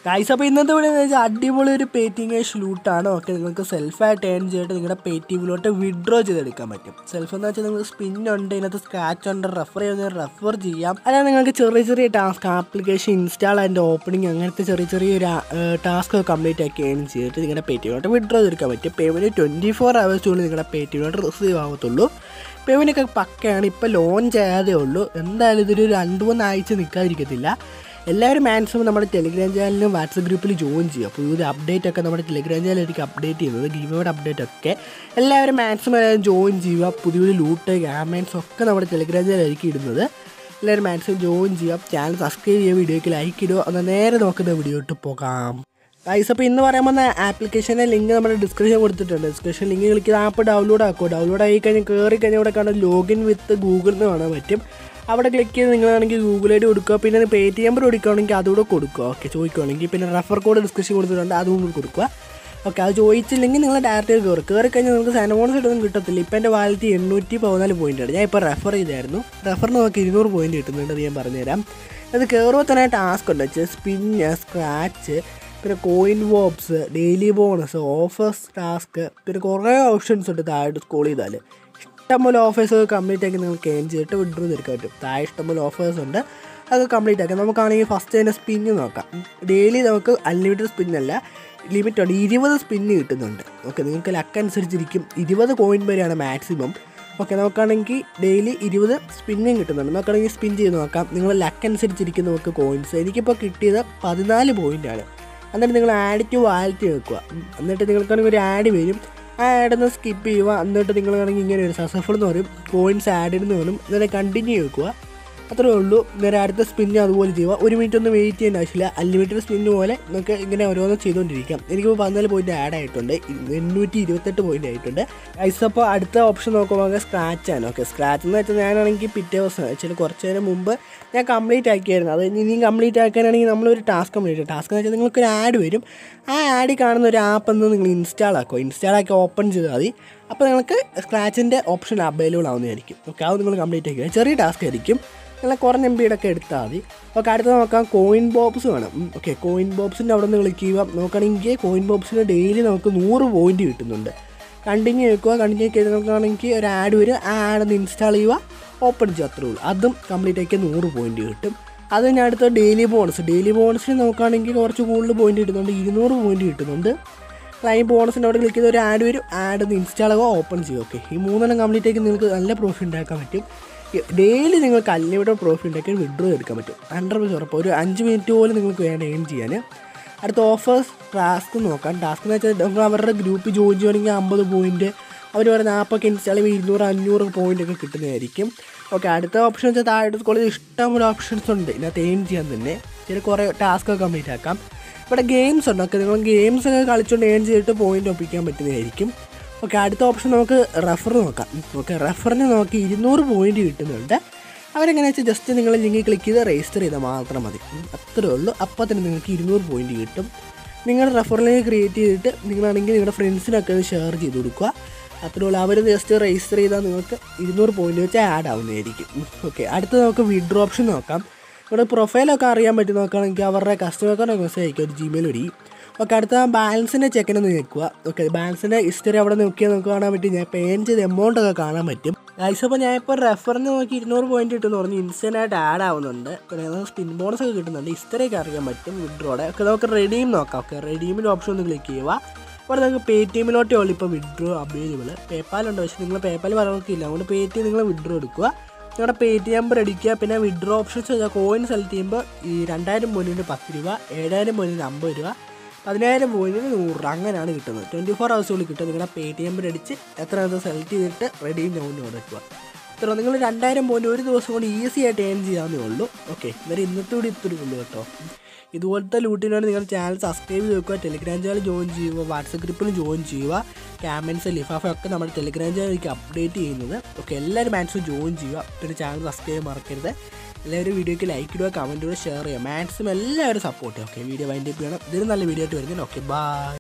guys അപ്പോൾ ഇന്നത്തെ video എന്ന് വെച്ചാൽ അടിപൊളി ഒരു പേറ്റിംഗ് ക്യാഷ് ലൂട്ടാണ് ഓക്കെ നിങ്ങൾക്ക് സെൽഫായിട്ട് ഏൺ ചെയ്തിട്ട് നിങ്ങളുടെ പേറ്റിഎമ്മിലോട്ട് വിഡ്രോ ചെയ്തെടുക്കാൻ പറ്റും സെൽഫ് എന്ന് വെച്ചാൽ നിങ്ങൾക്ക് സ്പിൻ ഉണ്ട് ഇതിനകത്ത് സ്ക്രാച്ച് ഉണ്ട് റെഫർ ചെയ്യുന്ന റെഫർ ചെയ്യാം അല്ലാതെ നിങ്ങൾക്ക് ചെറിയ ചെറിയ task application install and opening അങ്ങനത്തെ ചെറിയ ചെറിയൊരു ടാസ്ക് കംപ്ലീറ്റ് ആക്കി ഏൺ ചെയ്തിട്ട് നിങ്ങളുടെ പേറ്റിഎമ്മിലോട്ട് വിഡ്രോ ചെയ്തെടുക്കാൻ പറ്റും പേയ്മെൻറ്റ് ട്വൻറ്റി ഫോർ അവേഴ്സുള്ളിൽ നിങ്ങളുടെ പേറ്റിഎമ്മിലോട്ട് റിസീവ് ആവത്തുള്ളൂ പേയ്മെൻറ്റൊക്കെ പക്കയാണ് ഇപ്പോൾ ലോഞ്ച് ആയതേ ഉള്ളൂ എന്തായാലും ഇതൊരു രണ്ട് മൂന്നാഴ്ച നിൽക്കാതിരിക്കത്തില്ല എല്ലാവരും മാക്സിമം നമ്മുടെ ടെലിഗ്രാം ചാനലിലും വാട്സപ്പ് ഗ്രൂപ്പിൽ ജോയിൻ ചെയ്യുക പുതിയൊരു അപ്ഡേറ്റ് ഒക്കെ നമ്മുടെ ടെലിഗ്രാം ചാനലിലേക്ക് അപ്ഡേറ്റ് ചെയ്യുന്നത് ഗീവയുടെ അപ്ഡേറ്റ് ഒക്കെ എല്ലാവരും മാക്സിമം എല്ലാവരും ജോയിൻ ചെയ്യുക പുതിയ പുതിയ ലൂട്ട് ഗാമൻസ് ഒക്കെ നമ്മുടെ ടെലിഗ്രാം ചാനലിലേക്ക് ഇടുന്നത് എല്ലാവരും മാക്സിമം ജോയിൻ ചെയ്യുക ചാനൽ സബ്സ്ക്രൈബ് ചെയ്യുക വീഡിയോയ്ക്ക് ലൈക്ക് ഇടുക എന്നാൽ നേരെ നോക്കുന്ന വീഡിയോ ഇട്ട് പോകാം ഗൈസ് അപ്പോൾ ഇന്ന് പറയാൻ വന്ന ആപ്ലിക്കേഷൻ്റെ ലിങ്ക് നമ്മുടെ ഡിസ്ക്രിപ്ഷൻ കൊടുത്തിട്ടുണ്ട് description link click app download ആക്കുക ഡൗൺലോഡ് ആയി കഴിഞ്ഞാൽ കയറി കഴിഞ്ഞാൽ ഇവിടെ കാണാൻ ലോഗിൻ വിത്ത് ഗൂഗിളിൽ നിന്ന് കാണാൻ പറ്റും അവിടെ ക്ലിക്ക് ചെയ്ത് നിങ്ങളാണെങ്കിൽ ഗൂഗിൾ ഐ ഡി കൊടുക്കുക പിന്നെ പേ ടി നമ്പർ കൊടുക്കുകയാണെങ്കിൽ അതുകൂടെ കൊടുക്കുക ഓക്കെ ചോദിക്കുകയാണെങ്കിൽ പിന്നെ റെഫർ കോഡ് ഡിസ്ക്രിപ്ഷൻ കൊടുത്തിട്ടുണ്ട് അതും കൂടി കൊടുക്കുക ഓക്കെ അത് ചോദിച്ചില്ലെങ്കിൽ നിങ്ങൾ ഡയറക്റ്റ് കയറി കയറി കഴിഞ്ഞാൽ നിങ്ങൾക്ക് സാനബോണസ് ഇട്ടൊന്നും കിട്ടത്തില്ല ഇപ്പം എൻ്റെ വാലറ്റ് എണ്ണൂറ്റി പതിനാല് പോയിൻ്റാണ് ഞാൻ ഇപ്പോൾ റെഫർ ചെയ്തായിരുന്നു റെഫറിന് നോക്കി ഇരുന്നൂറ് പോയിൻറ്റ് കിട്ടുന്നുണ്ട് അത് ഞാൻ പറഞ്ഞുതരാം അത് കയറുമ്പോൾ തന്നെ ടാസ്ക് ഉണ്ട് വെച്ചാൽ സ്പിന്ന് സ്ക്രാച്ച് പിന്നെ കോയിൻ വോപ്സ് ഡെയിലി ബോണസ് ഓഫേഴ്സ് ടാസ്ക് പിന്നെ കുറേ ഓപ്ഷൻസ് ഉണ്ട് താഴോട്ട് സ്കോൾ ചെയ്താൽ ഇഷ്ടംപോലെ ഓഫേഴ്സ് കംപ്ലീറ്റ് ആക്കി നിങ്ങൾക്ക് ഏൺ ചെയ്തിട്ട് വിഡ്രോ എടുക്കാൻ പറ്റും താഴെ ഇഷ്ടംപോലെ ഓഫേഴ്സ് ഉണ്ട് അത് കംപ്ലീറ്റ് ആക്കാം നമുക്കാണെങ്കിൽ ഫസ്റ്റ് തന്നെ സ്പിന്ന് നോക്കാം ഡെയിലി നമുക്ക് അൺലിമിറ്റഡ് സ്പിന്നല്ല ലിമിറ്റ് ഉണ്ട് ഇരുപത് സ്പിന്ന് കിട്ടുന്നുണ്ട് ഓക്കെ നിങ്ങൾക്ക് ലക്ക് അനുസരിച്ചിരിക്കും ഇരുപത് കോയിൻ വരെയാണ് മാക്സിമം ഓക്കെ നമുക്കാണെങ്കിൽ ഡെയിലി ഇരുപത് സ്പിന്നും കിട്ടുന്നുണ്ട് നമുക്കാണെങ്കിൽ സ്പിൻ ചെയ്ത് നോക്കാം നിങ്ങൾ ലക്ക് അനുസരിച്ചിരിക്കും നമുക്ക് കോയിൻസ് എനിക്കിപ്പോൾ കിട്ടിയത് പതിനാല് പോയിൻ്റാണ് എന്നിട്ട് നിങ്ങൾ ആഡ് ടു വാലറ്റ് വെക്കുക എന്നിട്ട് നിങ്ങൾക്കാണെങ്കിൽ ഒരു ആഡ് വരും ആ ആഡ് ഒന്ന് സ്കിപ്പ് ചെയ്യുക എന്നിട്ട് നിങ്ങളാണെങ്കിൽ ഇങ്ങനെ ഒരു സക്സസ്ഫുൾ എന്ന് പറയും കോയിൻസ് ആഡ് എന്ന് പറയും എന്നിട്ട് കണ്ടിന്യൂ വെക്കുക അത്രേ ഉള്ളൂ നേരെ അടുത്ത സ്പിന്ന് അതുപോലെ ചെയ്യുക ഒരു മിനിറ്റ് ഒന്നും വെയിറ്റ് ചെയ്യേണ്ട ആവശ്യമില്ല അൺലിമിറ്റഡ് സ്പിന്ന് പോലെ നമുക്ക് ഇങ്ങനെ ഓരോന്നും ചെയ്തുകൊണ്ടിരിക്കാം എനിക്കിപ്പോൾ പതിനാല് പോയിന്റ് ആഡ് ആയിട്ടുണ്ട് എണ്ണൂറ്റി ഇരുപത്തെട്ട് പോയിന്റ് ആയിട്ടുണ്ട് ഐസ് അപ്പോൾ അടുത്ത ഓപ്ഷൻ നോക്കുമ്പോൾ സ്ക്രാച്ച് ആണ് ഓക്കെ സ്ക്രാച്ച് എന്ന് വെച്ചാൽ ഞാനാണെങ്കിൽ പിറ്റേ ദിവസം വെച്ചാൽ കുറച്ച് നേരം മുമ്പ് ഞാൻ കംപ്ലീറ്റ് ആക്കിയായിരുന്നു അത് ഇനിയും കംപ്ലീറ്റ് ആക്കാനാണെങ്കിൽ നമ്മളൊരു ടാസ്ക് കംപ്ലീറ്റ് ടാസ്ക് എന്ന് വെച്ചാൽ നിങ്ങൾക്കൊരു ആഡ് വരും ആ ആഡിൽ കാണുന്ന ഒരു ആപ്പ് എന്ന് നിങ്ങൾ ഇൻസ്റ്റാൾ ആക്കുക ഇൻസ്റ്റാൾ ആക്കി ഓപ്പൺ ചെയ്താൽ മതി അപ്പോൾ നിങ്ങൾക്ക് സ്ക്രാച്ചിൻ്റെ ഓപ്ഷൻ അവൈലബിൾ ആവുന്നതായിരിക്കും ഓക്കെ അത് നിങ്ങൾ കംപ്ലീറ്റ് ആക്കുക ചെറിയ ടാസ്ക് ആയിരിക്കും നല്ല കുറഞ്ഞ എം ബിയുടെ ഒക്കെ എടുത്താൽ മതി ഓക്കെ അടുത്ത നോക്കാം കോയിൻ ബോക്സ് വേണം ഓക്കെ കോയിൻ ബോക്സിൻ്റെ അവിടെ നിന്ന് ക്ലിക്ക് ചെയ്യുക നോക്കുകയാണെങ്കിൽ കോയിൻ ബോക്സിന് ഡെയിലി നമുക്ക് നൂറ് പോയിന്റ് കിട്ടുന്നുണ്ട് കണ്ടിന്യൂ വെക്കുക കണ്ടിന്യൂ ചെയ്ത് നോക്കുകയാണെങ്കിൽ ഒരു ആഡ് വരും ആ ആഡ് ഒന്ന് ഇൻസ്റ്റാൾ ചെയ്യുക ഓപ്പൺ ചെയ്യുക അത്രേ ഉള്ളൂ അതും കംപ്ലീറ്റ് ആക്കിയാൽ നൂറ് പോയിന്റ് കിട്ടും അത് കഴിഞ്ഞ് അടുത്ത ഡെയിലി ബോണസ് ഡെയിലി ബോണസിന് നോക്കുകയാണെങ്കിൽ കുറച്ച് കൂടുതൽ പോയിന്റ് കിട്ടുന്നുണ്ട് ഇരുന്നൂറ് പോയിന്റ് കിട്ടുന്നുണ്ട് ക്ലൈം ബോണസിൻ്റെ അവിടെ ക്ലിക്ക് ചെയ്ത് ഒരു ആഡ് വരും ആഡ് ഒന്ന് ഇൻസ്റ്റാൾ ആകുക ഓപ്പൺ ചെയ്യുക ഓക്കെ ഈ മൂന്നെണ്ണം കംപ്ലീറ്റ് ആക്കി നിങ്ങൾക്ക് നല്ല പ്രോഫിറ്റ് ഉണ്ടാക്കാൻ പറ്റും ഡെയിലി നിങ്ങൾക്ക് അൺലിമിറ്റഡ് പ്രോഫിറ്റ് ഉണ്ടാക്കി വിഡ്രോ എടുക്കാൻ പറ്റും ഹൺഡ്രഡ് പെർസെൻറ്റ് ഉറപ്പ് ഒരു അഞ്ച് മിനിറ്റ് പോലും നിങ്ങൾക്ക് വേണ്ട ഏൺ ചെയ്യാൻ അടുത്ത ഓഫേഴ്സ് ടാസ്ക് നോക്കാം ടാസ്ക് എന്ന് വെച്ചാൽ നമ്മൾ അവരുടെ ഗ്രൂപ്പ് ജോയിൻ ചെയ്യുകയാണെങ്കിൽ അമ്പത് പോയിൻറ്റ് അവർ പറയുന്ന ആപ്പൊക്കെ ഇൻസ്റ്റാൾ ചെയ്യുമ്പോൾ ഇരുന്നൂറ് അഞ്ഞൂറ് പോയിൻ്റ് ഒക്കെ കിട്ടുന്നതായിരിക്കും ഓക്കെ അടുത്ത ഓപ്ഷൻ വെച്ചാൽ താഴെ കോളേജ് ഇഷ്ടംപോലെ ഓപ്ഷൻസ് ഉണ്ട് ഇതിനകത്ത് ഏൺ ചെയ്യാൻ തന്നെ ചില കുറേ ടാസ്ക് ഒക്കെ കംപ്ലീറ്റ് ആക്കാം ഇവിടെ ഗെയിംസ് ഉണ്ട് ഓക്കെ നിങ്ങൾ ഗെയിംസ് ഒക്കെ കളിച്ചുകൊണ്ട് ഏൺ ചെയ്തിട്ട് പോയിന്റ് ഒപ്പിക്കാൻ പറ്റുന്നതായിരിക്കും ഓക്കെ അടുത്ത ഓപ്ഷൻ നമുക്ക് റെഫർ നോക്കാം ഓക്കെ റെഫറിന് നോക്കി ഇരുന്നൂറ് പോയിന്റ് കിട്ടുന്നുണ്ട് അവരെങ്ങനെ വെച്ചാൽ ജസ്റ്റ് നിങ്ങൾ ലിങ്കിൽ ക്ലിക്ക് ചെയ്ത് രജിസ്റ്റർ ചെയ്താൽ മാത്രം മതി അത്രേ ഉള്ളൂ അപ്പോൾ തന്നെ നിങ്ങൾക്ക് ഇരുന്നൂറ് പോയിന്റ് കിട്ടും നിങ്ങൾ റെഫറിലേക്ക് ക്രിയേറ്റ് ചെയ്തിട്ട് നിങ്ങളാണെങ്കിൽ നിങ്ങളുടെ ഫ്രണ്ട്സിനൊക്കെ അത് ഷെയർ ചെയ്ത് കൊടുക്കുക അത്രേ ഉള്ളൂ അവർ ജസ്റ്റ് രജിസ്റ്റർ ചെയ്താൽ നിങ്ങൾക്ക് ഇരുന്നൂറ് പോയിന്റ് വെച്ച് ആഡ് ആവുന്നതായിരിക്കും ഓക്കെ അടുത്ത് നമുക്ക് വിഡ്രോ ഓപ്ഷൻ നോക്കാം ഇവിടെ പ്രൊഫൈലൊക്കെ അറിയാൻ പറ്റും നോക്കുകയാണെങ്കിൽ അവരുടെ കസ്റ്റമർ കെയർ മെസ്സേജ് അയക്കും ഒരു ജിമെയിൽ വഴി ഓക്കെ അടുത്ത ബാലൻസിൻ്റെ ചെക്കിനൊന്ന് ഞെക്കുക ഓക്കെ ബാലൻസിൻ്റെ ഹിസ്റ്ററി അവിടെ നോക്കിയാൽ നമുക്ക് കാണാൻ പറ്റും ഞാൻ പേൻ ചെയ്ത എമൗണ്ട് ഒക്കെ കാണാൻ പറ്റും ഗൈസ് അപ്പോൾ ഞാൻ ഇപ്പോൾ റെഫറിന് നോക്കി ഇരുന്നൂറ് പോയിന്റ് കിട്ടുമെന്ന് പറഞ്ഞ് ഇൻസ്റ്റൻ്റ് ആയിട്ട് ആഡ് ആവുന്നുണ്ട് പിന്നെ സ്പിൻ ബോണസ് ഒക്കെ കിട്ടുന്നുണ്ട് ഹിസ്റ്ററി ഒക്കെ അറിയാൻ പറ്റും വിഡ്രോടെ ഒക്കെ നമുക്ക് റെഡീം നോക്കാം ഓക്കെ റെഡീമിൻ്റെ ഓപ്ഷൻ ഒന്ന് ക്ലിക്ക് ചെയ്യുക ഇവിടെ നിങ്ങൾക്ക് പേ ടി എമ്മിലോട്ടേ ഉള്ളൂ ഇപ്പോൾ വിഡ്രോ അവൈലബിൾ പേപ്പാലുണ്ട് പക്ഷേ നിങ്ങൾ പേപ്പാൽ പറയുന്നവർക്കില്ല അതുകൊണ്ട് പേ ടി എം നിങ്ങൾ വിഡ്രോ എടുക്കുക നിങ്ങളുടെ പേ ടി എം അടിക്കുക പിന്നെ വിഡ്രോ ഓപ്ഷൻസ് വെച്ചാൽ കോയിൻ സെലക്ട് ചെയ്യുമ്പോൾ ഈ രണ്ടായിരം പോയിൻറ്റിന് പത്ത് രൂപ ഏഴായിരം പോയിൻറ്റിന് അമ്പത് രൂപ പതിനായിരം പോയിൻറ്റിന് നൂറ് രൂപ അങ്ങനെയാണ് കിട്ടുന്നത് ട്വൻറ്റി ഫോർ ഹവേഴ്സുള്ളിൽ കിട്ടും നിങ്ങളുടെ പേ ടി എം അടിച്ച് എത്ര അത് സെലക്ട് ചെയ്തിട്ട് റെഡീം ഡൗൺ കൊടുക്കുക ഇത്ര നിങ്ങൾ രണ്ടായിരം പോയിൻറ്റ് ഒരു ദിവസം കൊണ്ട് ഈസി ആയിട്ട് ഏൺ ചെയ്യാവുന്നേ ഉള്ളൂ ഓക്കെ ഇന്നലെ ഇന്നത്തെ കൂടി ഇത്തിരി ഉള്ളൂ കേട്ടോ ഇതുപോലത്തെ ലൂട്ടിനാണ് നിങ്ങൾ ചാനൽ സബ്സ്ക്രൈബ് ചെയ്ത് വെക്കുക ടെലിഗ്രാം ചാനൽ ജോയിൻ ചെയ്യുക വാട്സപ്പ് ഗ്രൂപ്പിൽ ജോയിൻ ചെയ്യുക ക്യാമൻസ് ലിഫാഫ ഒക്കെ നമ്മുടെ ടെലിഗ്രാം ചാനലിലേക്ക് അപ്ഡേറ്റ് ചെയ്യുന്നത് ഓക്കെ എല്ലാവരും മാക്സിമം ജോയിൻ ചെയ്യുക പിന്നെ ചാനൽ സബ്സ്ക്രൈബ് ചെയ്യാൻ മറക്കരുത് എല്ലാവരും വീഡിയോയ്ക്ക് ലൈക്ക് ഇടുക കമൻറ്റ് ഇടുക ഷെയർ ചെയ്യുക മാക്സിമം എല്ലാവരും സപ്പോർട്ട് ചെയ്യുക ഓക്കെ വീഡിയോ വൈൻഡപ്പ് ചെയ്യണം ഇതിന് നല്ല വീഡിയോ ആയിട്ട് വരുന്നുണ്ട് ഓക്കെ ബൈ